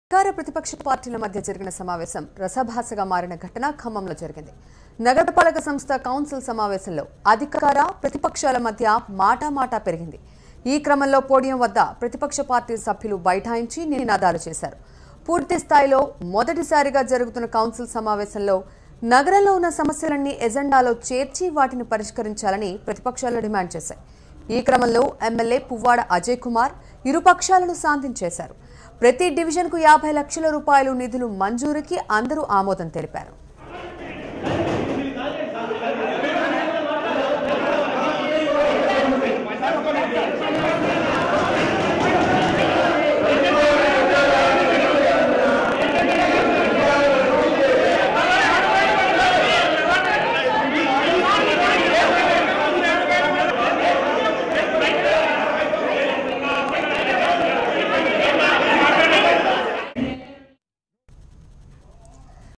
అధికార ప్రతిపక్ష పార్టీల మధ్య జరిగిన సమావేశం రసభాసగా మారిన ఘటన ఖమ్మంలో జరిగింది నగరపాలక సంస్థ కౌన్సిల్ సమావేశంలో అధికార ప్రతిపక్షాల మధ్య మాటామాటా పెరిగింది ఈ క్రమంలో పోడియం వద్ద ప్రతిపక్ష పార్టీ సభ్యులు బైఠాయించి నినాదాలు చేశారు పూర్తి స్థాయిలో మొదటిసారిగా జరుగుతున్న కౌన్సిల్ సమావేశంలో నగరంలో ఉన్న సమస్యలన్నీ ఎజెండాలో చేర్చి వాటిని పరిష్కరించాలని ప్రతిపక్షాలు డిమాండ్ చేశాయి ఈ క్రమంలో ఎమ్మెల్యే పువ్వాడ అజయ్ కుమార్ ఇరు పక్షాలను శాంతించేశారు ప్రతి డివిజన్కు యాభై లక్షల రూపాయలు నిధులు మంజూరుకి అందరూ ఆమోదం తెలిపారు